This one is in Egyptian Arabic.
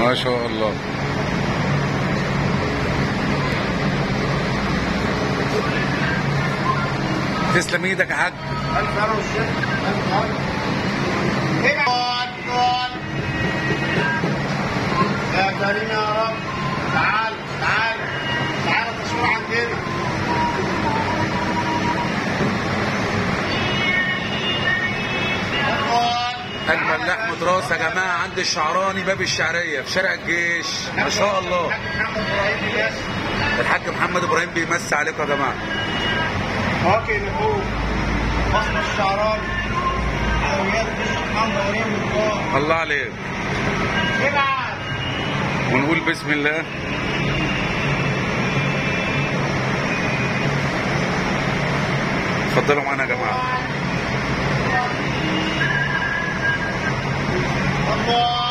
ما شاء الله تسلم ايدك يا حاج ألف أنا والشيخ ألف أنا هنا جول جول يا كريم يا رب تعال تعال تعال تصوير عندنا جول اجمل لحمه راس يا جماعه عند الشعراني باب الشعريه في شارع الجيش ما شاء الله محمد إبراهيم بس الحاج محمد ابراهيم بيمسي عليكم يا جماعه واكي نفوق مصر الشعراني حلويات الشيخ محمد إبراهيم من جوه الله عليك ابعت ونقول بسم الله اتفضلوا معانا يا جماعه الله